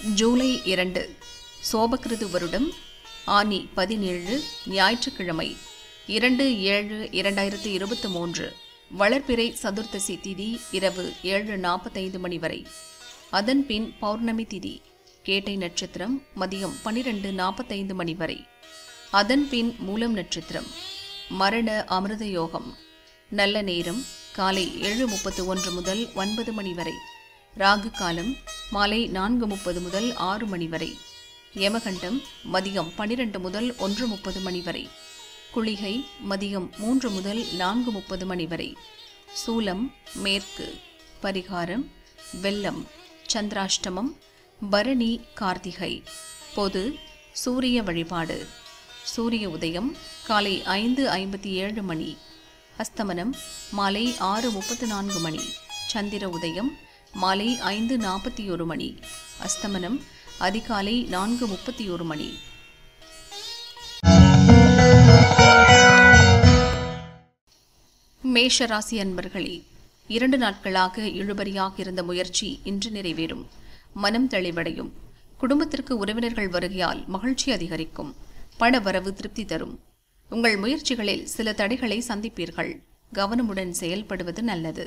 ஜூலை இரண்டு சோபகிருது வருடம் ஆனி பதினேழு ஞாயிற்றுக்கிழமை இரண்டு ஏழு இரண்டாயிரத்து இருபத்தி மூன்று வளர்பிறை சதுர்த்தசி திதி இரவு ஏழு நாற்பத்தைந்து மணி வரை அதன் பின் பௌர்ணமி திதி கேட்டை நட்சத்திரம் மதியம் பன்னிரண்டு நாற்பத்தைந்து மணி வரை அதன் பின் மூலம் நட்சத்திரம் மரண அமிர்த யோகம் நல்ல நேரம் காலை ஏழு முப்பத்து ஒன்று முதல் ஒன்பது மணி வரை ராகு காலம் மாலை நான்கு முப்பது முதல் ஆறு மணி வரை யமகண்டம் மதியம் பனிரெண்டு முதல் ஒன்று முப்பது மணி வரை குளிகை மதியம் மூன்று முதல் நான்கு முப்பது மணி வரை சூலம் மேற்கு பரிகாரம் வெள்ளம் சந்திராஷ்டமம் பரணி கார்த்திகை பொது சூரிய வழிபாடு சூரிய உதயம் காலை ஐந்து ஐம்பத்தி ஏழு மணி அஸ்தமனம் மாலை ஆறு முப்பத்து நான்கு மணி சந்திர உதயம் மாலை ஐந்து நாற்பத்தி ஒரு மணி அஸ்தமனம் அதிகாலை நான்கு முப்பத்தி ஒரு மணி மேஷ ராசி அன்பர்களே இரண்டு நாட்களாக இழுபறியாக இருந்த முயற்சி இன்று நிறைவேறும் மனம் தெளிவடையும் குடும்பத்திற்கு உறவினர்கள் வருகையால் மகிழ்ச்சி அதிகரிக்கும் பண வரவு திருப்தி தரும் உங்கள் முயற்சிகளில் சில தடைகளை சந்திப்பீர்கள் கவனமுடன் செயல்படுவது நல்லது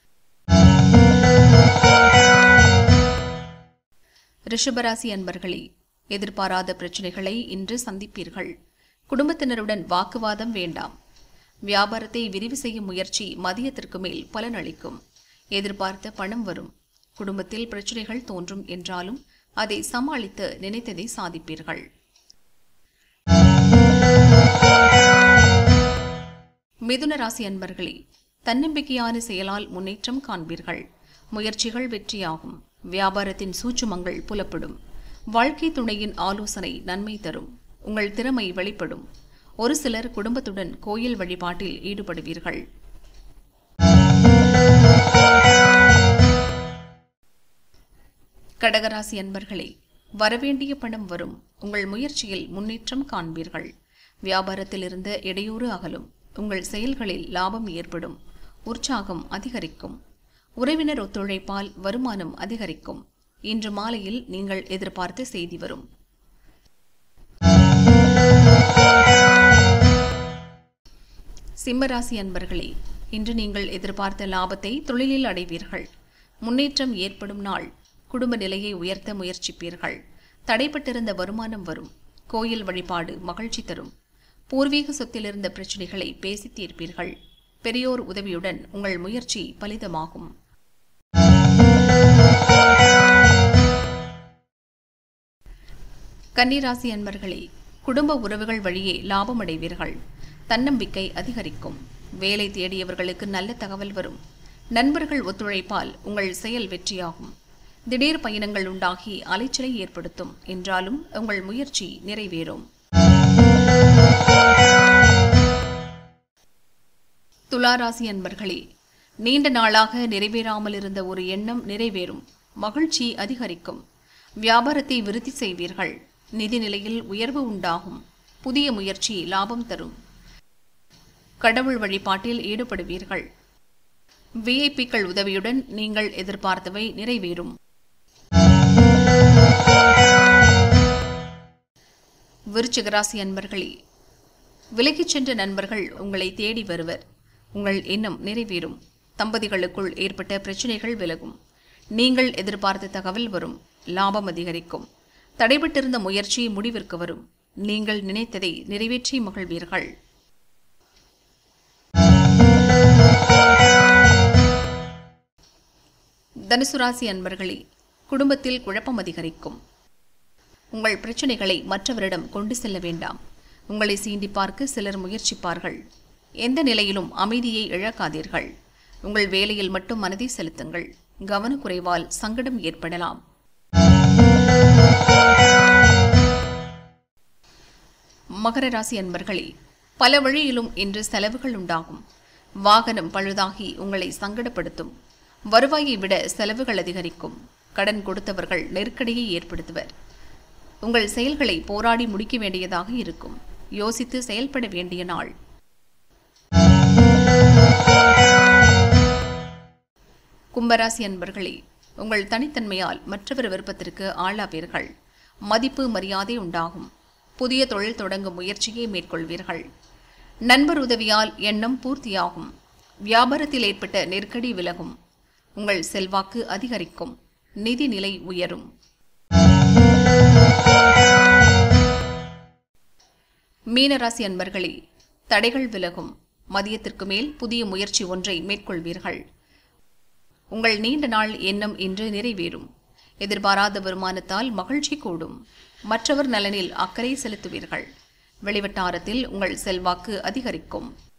ரிஷபராசி அன்பர்களே எதிர்பாராத பிரச்சனைகளை இன்று சந்திப்பீர்கள் குடும்பத்தினருடன் வாக்குவாதம் வேண்டாம் வியாபாரத்தை விரிவு செய்யும் முயற்சி மதியத்திற்கு மேல் பலனளிக்கும் எதிர்பார்த்த பணம் வரும் குடும்பத்தில் பிரச்சனைகள் தோன்றும் என்றாலும் அதை சமாளித்து நினைத்ததை சாதிப்பீர்கள் மிதுன ராசி அன்பர்களே தன்னம்பிக்கையான செயலால் முன்னேற்றம் காண்பீர்கள் முயற்சிகள் வெற்றியாகும் வியாபாரத்தின் சூட்சுமங்கள் புலப்படும் வாழ்க்கை துணையின் ஆலோசனை நன்மை தரும் உங்கள் திறமை வெளிப்படும் ஒரு சிலர் குடும்பத்துடன் கோயில் வழிபாட்டில் ஈடுபடுவீர்கள் கடகராசி அன்பர்களே வரவேண்டிய பணம் வரும் உங்கள் முயற்சியில் முன்னேற்றம் காண்பீர்கள் வியாபாரத்தில் இருந்த இடையூறு அகலும் உங்கள் செயல்களில் லாபம் ஏற்படும் உற்சாகம் அதிகரிக்கும் உறவினர் ஒத்துழைப்பால் வருமானம் அதிகரிக்கும் இன்று மாலையில் நீங்கள் எதிர்பார்த்த செய்தி வரும் சிம்மராசி அன்பர்களே இன்று நீங்கள் எதிர்பார்த்த லாபத்தை தொழிலில் அடைவீர்கள் முன்னேற்றம் ஏற்படும் நாள் குடும்ப நிலையை உயர்த்த முயற்சிப்பீர்கள் தடைப்பட்டிருந்த வருமானம் வரும் கோயில் வழிபாடு மகிழ்ச்சி தரும் பூர்வீக சொத்திலிருந்த பிரச்சனைகளை பேசி தீர்ப்பீர்கள் பெரியோர் உதவியுடன் உங்கள் முயற்சி பலிதமாகும் கன்னிராசி அன்பர்களே குடும்ப உறவுகள் வழியே லாபம் அடைவீர்கள் தன்னம்பிக்கை அதிகரிக்கும் வேலை தேடியவர்களுக்கு நல்ல தகவல் வரும் நண்பர்கள் ஒத்துழைப்பால் உங்கள் செயல் வெற்றியாகும் திடீர் பயணங்கள் உண்டாகி அலைச்சலை ஏற்படுத்தும் என்றாலும் உங்கள் முயற்சி நிறைவேறும் துளாராசி அன்பர்களே நீண்ட நாளாக நிறைவேறாமல் இருந்த ஒரு எண்ணம் நிறைவேறும் மகிழ்ச்சி அதிகரிக்கும் வியாபாரத்தை விருத்தி செய்வீர்கள் நிதி நிலையில் உயர்வு உண்டாகும் புதிய முயற்சி லாபம் தரும் கடவுள் வழிபாட்டில் ஈடுபடுவீர்கள் விஐபிக்கள் உதவியுடன் நீங்கள் எதிர்பார்த்தவை நிறைவேறும் விருச்சிகராசி அன்பர்களே விலகிச் சென்ற நண்பர்கள் உங்களை தேடி வருவர் உங்கள் எண்ணம் நிறைவேறும் தம்பதிகளுக்குள் ஏற்பட்ட பிரச்சனைகள் விலகும் நீங்கள் எதிர்பார்த்த தகவல் வரும் லாபம் அதிகரிக்கும் தடைபட்டிருந்த முயற்சி முடிவிற்கு வரும் நீங்கள் நினைத்ததை நிறைவேற்றி மகிழ்வீர்கள் தனுசு ராசி அன்பர்களே குடும்பத்தில் குழப்பம் அதிகரிக்கும் உங்கள் பிரச்சனைகளை மற்றவரிடம் கொண்டு செல்ல வேண்டாம் உங்களை சீண்டி பார்க்க சிலர் முயற்சிப்பார்கள் எந்த நிலையிலும் அமைதியை இழக்காதீர்கள் உங்கள் வேலையில் மட்டும் மனதை செலுத்துங்கள் கவனக்குறைவால் சங்கடம் ஏற்படலாம் மகர ராசி அன்பர்களே பல வழியிலும் இன்று செலவுகள் உண்டாகும் வாகனம் பழுதாகி உங்களை சங்கடப்படுத்தும் வருவாயை விட செலவுகள் அதிகரிக்கும் கடன் கொடுத்தவர்கள் நெருக்கடியை ஏற்படுத்துவர் உங்கள் செயல்களை போராடி முடிக்க வேண்டியதாக இருக்கும் யோசித்து செயல்பட வேண்டிய நாள் கும்பராசி அன்பர்களே உங்கள் தனித்தன்மையால் மற்றவர் விருப்பத்திற்கு ஆளாவீர்கள் மதிப்பு மரியாதை உண்டாகும் புதிய தொழில் தொடங்கும் முயற்சியை மேற்கொள்வீர்கள் நண்பர் உதவியால் எண்ணம் பூர்த்தியாகும் வியாபாரத்தில் ஏற்பட்ட நெருக்கடி விலகும் உங்கள் செல்வாக்கு அதிகரிக்கும் நிதி நிலை உயரும் மீனராசி அன்பர்களே தடைகள் விலகும் மதியத்திற்கு மேல் புதிய முயற்சி ஒன்றை மேற்கொள்வீர்கள் உங்கள் நீண்ட நாள் எண்ணம் இன்று நிறைவேறும் எதிர்பாராத வருமானத்தால் மகிழ்ச்சி கூடும் மற்றவர் நலனில் அக்கறை செலுத்துவீர்கள் வெளிவட்டாரத்தில் உங்கள் செல்வாக்கு அதிகரிக்கும்